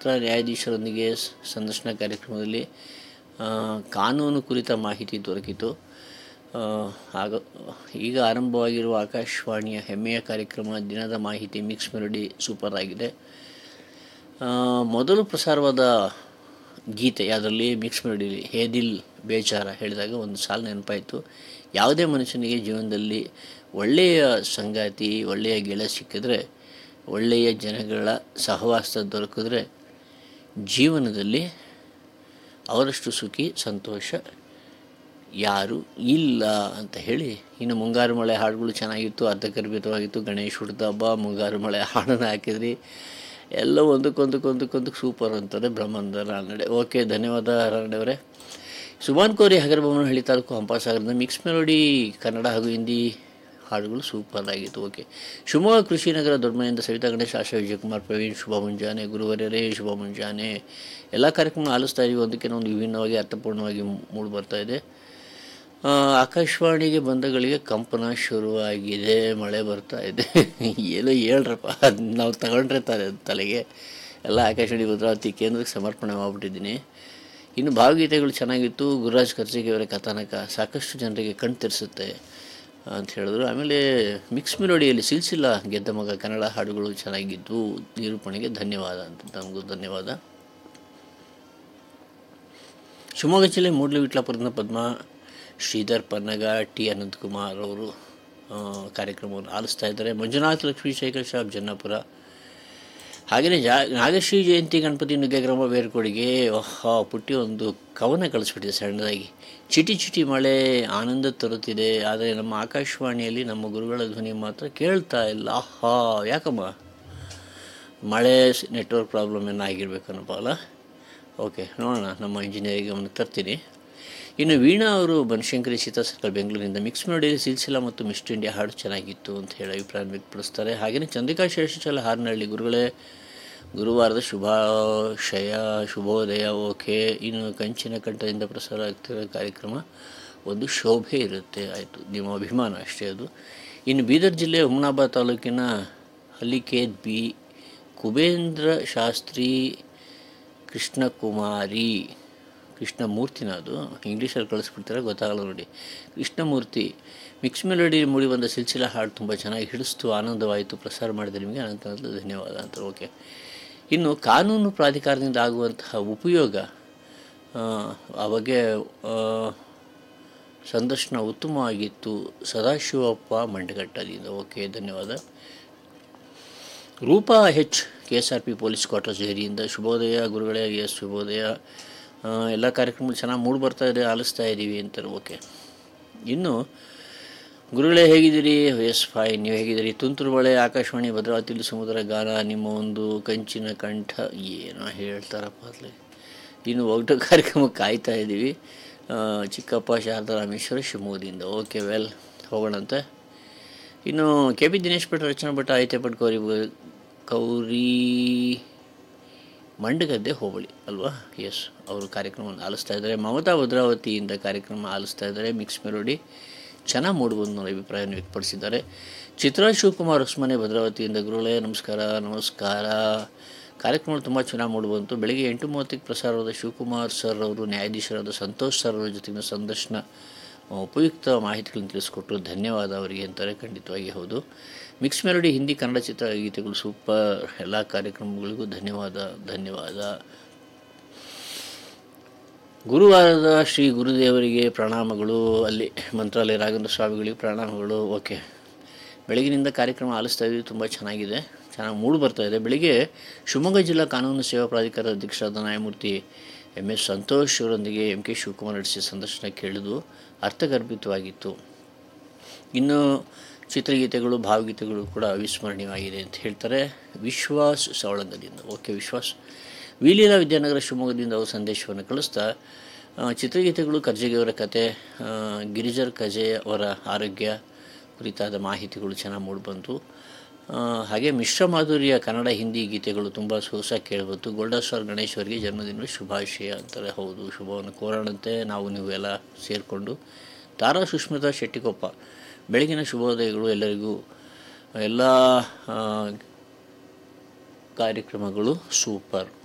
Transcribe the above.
ಮಾತ್ರ ನ್ಯಾಯಾಧೀಶರೊಂದಿಗೆ ಸ- ಸಂದರ್ಶನ ಕಾರ್ಯಕ್ರಮದಲ್ಲಿ ಆ, ಕಾನೂನು ಕುರಿತ ಮಾಹಿತಿ ದೊರಕಿತು ಆ, ಆಗ ಈಗ ಆರಂಭವಾಗಿರುವ ಆಕಾಶವಾಣಿಯ ಹೆಮ್ಮೆಯ ಕಾರ್ಯಕ್ರಮ ದಿನದ ಮಾಹಿತಿ ಮಿಕ್ಸ್ ಮೆಲೋಡಿ ಸೂಪರ್ ಆಗಿದೆ ಆ, ಮೊದಲು ಪ್ರಸಾರವಾದ ಗೀತೆ ಅದರಲ್ಲಿ ಮಿಕ್ಸ್ ಮೆಲೋಡಿಲಿ ಹೇ ದಿಲ್ ಬೇಚಾರ ಹೇಳಿದಾಗ ಒಂದು ಸಾಲು ನೆನಪಾಯಿತು ಯಾವುದೇ ಮನುಷ್ಯನಿಗೆ ಜೀವನದಲ್ಲಿ ಒಳ್ಳೆಯ ಸಂಗಾತಿ ಒಳ್ಳೆಯ ಗೆಳೆಯ ಸಿಕ್ಕಿದ್ರೆ ಒಳ್ಳೆಯ ಜನಗಳ ಸಹವಾಸ ದೊರಕಿದ್ರೆ ಜೀವನದಲ್ಲಿ ಅವರಷ್ಟು ಸುಖಿ ಸಂತೋಷ ಯಾರು ಇಲ್ಲ ಅಂತ ಹೇಳಿ ಇನ್ನು ಮುಂಗಾರು ಮಳೆ ಹಾಡುಗಳು ಚೆನ್ನಾಗಿತ್ತು ಅರ್ಥಗರ್ಭಿತವಾಗಿತ್ತು ಗಣೇಶ್ ಹುಡ್ದ ಹಬ್ಬ ಮುಂಗಾರು ಮಳೆ ಹಾಡನ್ನು ಹಾಕಿದ್ರಿ ಎಲ್ಲ ಒಂದಕ್ಕೊಂದಕ್ಕೊಂದಕ್ಕೊಂದಕ್ಕೆ ಸೂಪರ್ ಅಂತಾರೆ ಬ್ರಹ್ಮಾನಂದ ರಾನಡೆ ಓಕೆ ಧನ್ಯವಾದ ರಾನಡೆ ಅವರೇ ಸುಭಾನ್ ಕೋರಿ ಹಗರಬೊಮ್ಮನಹಳ್ಳಿ ತಾಲೂಕು ಹಂಪಾಸಾಗರದ ಮಿಕ್ಸ್ ಮೆಲೋಡಿ ಕನ್ನಡ ಹಾಗೂ ಹಿಂದಿ ಹಾಡುಗಳು ಸೂಪರ್ ಆಗಿತ್ತು ಓಕೆ ಶಿವಮೊಗ್ಗ ಕೃಷಿನಗರ ದೊಡ್ಡಮನೆಯಿಂದ ಸವಿತಾ ಗಣೇಶ್ ಆಶಾ ವಿಜಯಕುಮಾರ್ ಪ್ರವೀಣ್ ಶುಭ ಮುಂಜಾನೆ ಗುರುವರ್ಯರೇ ಶುಭ ಮುಂಜಾನೆ ಎಲ್ಲ ಕಾರ್ಯಕ್ರಮ ಆಲಿಸ್ತಾ ಇದೀವಿ ಒಂದಕ್ಕಿಂತ ಒಂದು ವಿಭಿನ್ನವಾಗಿ ಅರ್ಥಪೂರ್ಣವಾಗಿ ಮೂಡಿ ಬರ್ತಾ ಇದೆ ಆ, ಆಕಾಶವಾಣಿಗೆ ಬಂದಗಳಿಗೆ ಕಂಪನ ಶುರುವಾಗಿದೆ ಮಳೆ ಬರ್ತಾ ಇದೆ ಏನೋ ಹೇಳ್ರಪ್ಪ ಅದ್ ನಾವು ತಗೊಂಡ್ರೆ ತಲೆ ತಲೆಗೆ ಎಲ್ಲ ಆಕಾಶವಾಣಿ ಭದ್ರಾವತಿ ಕೇಂದ್ರಕ್ಕೆ ಸಮರ್ಪಣೆ ಮಾಡಿಬಿಟ್ಟಿದ್ದೀನಿ ಇನ್ನು ಭಾವಗೀತೆಗಳು ಚೆನ್ನಾಗಿತ್ತು ಗುರುರಾಜ್ ಕರ್ಜಿಗೆ ಅವರ ಕಥಾನಕ ಸಾಕಷ್ಟು ಜನರಿಗೆ ಕಣ್ ತೆರೆಸುತ್ತೆ ಅಂತ ಹೇಳಿದ್ರು ಆಮೇಲೆ ಮಿಕ್ಸ್ ಮೆಲೋಡಿಯಲ್ಲಿ ಸಿಲ್ಸಿಲ್ಲ ಗೆದ್ದ ಮಗ ಕನ್ನಡ ಹಾಡುಗಳು ಚೆನ್ನಾಗಿದ್ದು ನಿರೂಪಣೆಗೆ ಧನ್ಯವಾದ ಅಂತ ನಮಗೂ ಧನ್ಯವಾದ ಶಿವಮೊಗ್ಗ ಜಿಲ್ಲೆ ಮೂಡ್ಲಿ ವಿಟ್ಲಾಪುರದಿಂದ ಪದ್ಮ ಶ್ರೀಧರ್ ಪನ್ನಗ ಟಿ ಅನಂತಕುಮಾರ್ ಅವರು ಆ, ಕಾರ್ಯಕ್ರಮವನ್ನು ಆಲಿಸ್ತಾ ಇದ್ದಾರೆ ಮಂಜುನಾಥ್ ಲಕ್ಷ್ಮೀ ಶೇಖರ್ ಶಾಪ್ ಜನ್ನಾಪುರ ಹಾಗೆಯೇ ಜಾ ನಾಗಶ್ರೀ ಜಯಂತಿ ಗಣಪತಿ ನುಗ್ಗೆಗ್ರಾಮ ಬೇರ್ಕೊಡಿಗೆ ಓಹೋ ಪುಟ್ಟಿ ಒಂದು ಕವನ ಕಳಿಸ್ಬಿಟ್ಟಿದೆ ಸಣ್ಣದಾಗಿ ಚಿಟಿ ಚಿಟಿ ಮಳೆ ಆನಂದ ತರುತ್ತಿದೆ ಆದರೆ ನಮ್ಮ ಆಕಾಶವಾಣಿಯಲ್ಲಿ ನಮ್ಮ ಗುರುಗಳ ಧ್ವನಿ ಮಾತ್ರ ಕೇಳ್ತಾ ಇಲ್ಲ ಆಹಾ ಯಾಕಮ್ಮ ಮಳೆ ನೆಟ್ವರ್ಕ್ ಪ್ರಾಬ್ಲಮ್ ಏನೋ ಆಗಿರ್ಬೇಕನ್ನಪ್ಪ ಅಲ್ಲ ಓಕೆ ನೋಡೋಣ ನಮ್ಮ ಇಂಜಿನಿಯರಿಗೆ ಗಮನಕ್ಕೆ ತರ್ತೀನಿ ಇನ್ನು ವೀಣಾ ಅವರು ಬನಶಂಕರಿ ಸೀತಾ ಸರ್ಕಲ್ ಬೆಂಗಳೂರಿನಿಂದ ಮಿಕ್ಸ್ ಮೆಲೋಡಿಯಲ್ಲಿ ಸಿಲ್ಸಿಲಾ ಮತ್ತು ಮಿಸ್ಟ್ ಇಂಡಿಯಾ ಹಾಡು ಚೆನ್ನಾಗಿತ್ತು ಅಂತ ಹೇಳಿ ಅಭಿಪ್ರಾಯ ವ್ಯಕ್ತಪಡಿಸ್ತಾರೆ ಹಾಗೆಯೇ ಚಂದ್ರಿಕಾ ಶೇಷಾಚಲ ಹಾರನಹಳ್ಳಿ ಗುರುಗಳೇ ಗುರುವಾರದ ಶುಭಾಶಯ ಶುಭೋದಯ ಓಕೆ ಇನ್ನು ಕಂಚಿನ ಕಂಠದಿಂದ ಪ್ರಸಾರ ಆಗ್ತಿರೋ ಕಾರ್ಯಕ್ರಮ ಒಂದು ಶೋಭೆ ಇರುತ್ತೆ ಆಯಿತು ನಿಮ್ಮ ಅಭಿಮಾನ ಅಷ್ಟೇ ಅದು ಇನ್ನು ಬೀದರ್ ಜಿಲ್ಲೆ ಹುಮನಾಬಾದ್ ತಾಲೂಕಿನ ಹಲ್ಲಿಕೇದ್ ಬಿ ಕುಬೇಂದ್ರ ಶಾಸ್ತ್ರಿ ಕೃಷ್ಣಕುಮಾರಿ ಕೃಷ್ಣಮೂರ್ತಿನ ಅದು ಇಂಗ್ಲೀಷಲ್ಲಿ ಕಳಿಸ್ಬಿಡ್ತಾರೆ ಗೊತ್ತಾಗಲ್ಲ ನೋಡಿ ಕೃಷ್ಣಮೂರ್ತಿ ಮಿಕ್ಸ್ ಮೆಲೋಡಿ ಮೂಡಿ ಬಂದ ಸಿಲ್ಸಿಲ ಹಾಡು ತುಂಬ ಚೆನ್ನಾಗಿ ಹಿಡಿಸ್ತು ಆನಂದವಾಯಿತು ಪ್ರಸಾರ ಮಾಡಿದ ನಿಮಗೆ ಅನಂತ ಅನಂತ ಧನ್ಯವಾದ ಅಂತ ಓಕೆ ಇನ್ನು ಕಾನೂನು ಪ್ರಾಧಿಕಾರದಿಂದ ಆಗುವಂತಹ ಉಪಯೋಗ ಆ, ಆ ಬಗ್ಗೆ ಆ, ಸಂದರ್ಶನ ಉತ್ತಮವಾಗಿತ್ತು ಸದಾಶಿವಪ್ಪ ಮಂಡಗಟ್ಟದಿಂದ ಓಕೆ ಧನ್ಯವಾದ Roopa H K S R P police quarters ಏರಿಯಿಂದ ಶುಭೋದಯ ಗುರುಗಳೇ ಎಸ್ ಶುಭೋದಯ ಆ, ಎಲ್ಲ ಕಾರ್ಯಕ್ರಮಗಳು ಚೆನ್ನಾಗಿ ಮೂಡಿ ಬರ್ತಾ ಇದೆ ಆಲಿಸ್ತಾ ಇದ್ದೀವಿ ಅಂತಾರೆ ಓಕೆ ಇನ್ನು ಗುರುಗಳೇ ಹೇಗಿದ್ದೀರಿ ಎಸ್ ಫೈನ್ ನೀವು ಹೇಗಿದ್ದೀರಿ ತುಂತುರು ಮಳೆ ಆಕಾಶವಾಣಿ ಭದ್ರಾವತಿಯಲ್ಲಿ ಸಮುದ್ರ ಗಾನ ನಿಮ್ಮ ಒಂದು ಕಂಚಿನ ಕಂಠ ಏನೋ ಹೇಳ್ತಾರಪ್ಪ ಅಲ್ಲಿ ಇನ್ನು ಒಗಟು ಕಾರ್ಯಕ್ರಮ ಕಾಯ್ತಾ ಇದ್ದೀವಿ ಆ, ಚಿಕ್ಕಪ್ಪ ಶಾರದಾ ರಾಮೇಶ್ವರ ಶಿವಮೊಗ್ಗದಿಂದ ಓಕೆ ವೆಲ್ ಹೋಗೋಣಂತೆ ಇನ್ನು ಕೆ ಪಿ ದಿನೇಶ್ ಭಟ್ ರಚನಾ ಭಟ್ ಆಯ್ತೆ ಭಟ್ ಗೌರಿ ಗೌರಿ ಮಂಡಗದ್ದೆ ಹೋಬಳಿ ಅಲ್ವಾ ಎಸ್ ಅವರು ಕಾರ್ಯಕ್ರಮವನ್ನು ಆಲಿಸ್ತಾ ಇದ್ದಾರೆ ಮಮತಾ ಭದ್ರಾವತಿಯಿಂದ ಕಾರ್ಯಕ್ರಮ ಆಲಿಸ್ತಾ ಇದ್ದಾರೆ ಮಿಕ್ಸ್ ಮೆಲೋಡಿ ಚೆನ್ನಾಗಿ ಮೂಡ್ಬೋದು ಅನ್ನೋ ಅಭಿಪ್ರಾಯವನ್ನು ವ್ಯಕ್ತಪಡಿಸಿದ್ದಾರೆ ಚಿತ್ರಾ ಶಿವಕುಮಾರ್ ಹೊಸ್ಮನೆ ಭದ್ರಾವತಿಯಿಂದ ಗುರುಗಳೇ ನಮಸ್ಕಾರ ನಮಸ್ಕಾರ ಕಾರ್ಯಕ್ರಮ ತುಂಬ ಚೆನ್ನಾಗಿ ಮೂಡಿಬಂತು ಬೆಳಗ್ಗೆ ಎಂಟು ಮೂವತ್ತಕ್ಕೆ ಪ್ರಸಾರವಾದ ಶಿವಕುಮಾರ್ ಸರ್ ಅವರು ನ್ಯಾಯಾಧೀಶರಾದ ಸಂತೋಷ್ ಸರ್ ಅವರ ಜೊತೆಗಿನ ಸಂದರ್ಶನ ಆ, ಉಪಯುಕ್ತ ಮಾಹಿತಿಗಳನ್ನು ತಿಳಿಸ್ಕೊಟ್ರು ಧನ್ಯವಾದ ಅವರಿಗೆ ಅಂತಾರೆ ಖಂಡಿತವಾಗಿ ಹೌದು ಮಿಕ್ಸ್ ಮೆಲೋಡಿ ಹಿಂದಿ ಕನ್ನಡ ಚಿತ್ರಗೀತೆಗಳು ಸೂಪರ್ ಎಲ್ಲ ಕಾರ್ಯಕ್ರಮಗಳಿಗೂ ಧನ್ಯವಾದ ಧನ್ಯವಾದ ಗುರುವಾರದ ಶ್ರೀ ಗುರುದೇವರಿಗೆ ಪ್ರಣಾಮಗಳು ಅಲ್ಲಿ ಮಂತ್ರಾಲಯ ರಾಘವೇಂದ್ರ ಸ್ವಾಮಿಗಳಿಗೆ ಪ್ರಣಾಮಗಳು ಓಕೆ ಬೆಳಗಿನಿಂದ ಕಾರ್ಯಕ್ರಮ ಆಲಿಸ್ತಾ ಇದ್ವಿ ತುಂಬ ಚೆನ್ನಾಗಿದೆ ಚೆನ್ನಾಗಿ ಮೂಡು ಬರ್ತಾ ಇದೆ ಬೆಳಿಗ್ಗೆ ಶಿವಮೊಗ್ಗ ಜಿಲ್ಲಾ ಕಾನೂನು ಸೇವಾ ಪ್ರಾಧಿಕಾರದ ಅಧ್ಯಕ್ಷರಾದ ನ್ಯಾಯಮೂರ್ತಿ ಎಮ್ ಎಸ್ ಸಂತೋಷ್ ಅವರೊಂದಿಗೆ ಎಂ ಕೆ ಶಿವಕುಮಾರ್ ನಡೆಸಿದ ಸಂದರ್ಶನ ಕೇಳಿದು ಅರ್ಥಗರ್ಭಿತವಾಗಿತ್ತು ಇನ್ನು ಚಿತ್ರಗೀತೆಗಳು ಭಾವಗೀತೆಗಳು ಕೂಡ ಅವಿಸ್ಮರಣೀಯವಾಗಿದೆ ಅಂತ ಹೇಳ್ತಾರೆ ವಿಶ್ವಾಸ್ ಸವಳಂಗದಿಂದ ಓಕೆ ವಿಶ್ವಾಸ್ ವಿಲೀಲಾ ವಿದ್ಯಾನಗರ ಶಿವಮೊಗ್ಗದಿಂದ ಅವರು ಸಂದೇಶವನ್ನು ಕಳಿಸ್ತಾ ಆ, ಚಿತ್ರಗೀತೆಗಳು ಕರ್ಜಗಿಯವರ ಕತೆ ಆ, ಗಿರಿಜರ್ ಕಜೆ ಅವರ ಆರೋಗ್ಯ ಕುರಿತಾದ ಮಾಹಿತಿಗಳು ಚೆನ್ನಾಗಿ ಮೂಡಿಬಂತು ಆ, ಹಾಗೆ ಮಿಶ್ರ ಮಾಧುರ್ಯ ಕನ್ನಡ ಹಿಂದಿ ಗೀತೆಗಳು ತುಂಬ ಸೊಗಸಾಗಿ ಕೇಳಿಬಂತು ಗೋಲ್ಡಾ ಸ್ಟಾರ್ ಗಣೇಶ್ ಅವರಿಗೆ ಜನ್ಮದಿನ ಶುಭಾಶಯ ಅಂತಾರೆ ಹೌದು ಶುಭವನ್ನು ಕೋರೋಣಂತೆ ನಾವು ನೀವು ಎಲ್ಲ ಸೇರಿಕೊಂಡು ತಾರಾ ಸುಷ್ಮಿತಾ ಶೆಟ್ಟಿಕೊಪ್ಪ ಬೆಳಗಿನ ಶುಭೋದಯಗಳು ಎಲ್ಲರಿಗೂ ಎಲ್ಲ ಆ, ಕಾರ್ಯಕ್ರಮಗಳು ಸೂಪರ್